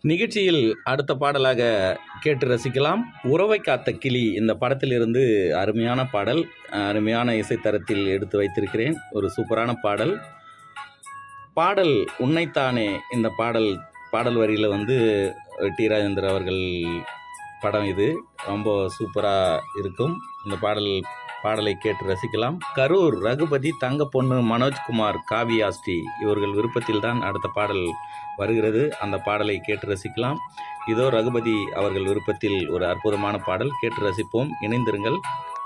நிகழ்ச்சியில் அடுத்த பாடலாக கேட்டு ரசிக்கலாம் உறவை காத்த கிளி இந்த படத்திலிருந்து அருமையான பாடல் அருமையான இசைத்தரத்தில் எடுத்து வைத்திருக்கிறேன் ஒரு சூப்பரான பாடல் பாடல் உன்னைத்தானே இந்த பாடல் பாடல் வரியில் வந்து டி ராஜேந்தர் அவர்கள் படம் இது ரொம்ப சூப்பராக இருக்கும் இந்த பாடல் பாடலை கேட்டு ரசிக்கலாம் கரூர் ரகுபதி தங்க பொண்ணு மனோஜ்குமார் காவியாஸ்ரீ இவர்கள் விருப்பத்தில் தான் அடுத்த பாடல் வருகிறது அந்த பாடலை கேட்டு ரசிக்கலாம் இதோ ரகுபதி அவர்கள் விருப்பத்தில் ஒரு அற்புதமான பாடல் கேட்டு ரசிப்போம் இணைந்திருங்கள்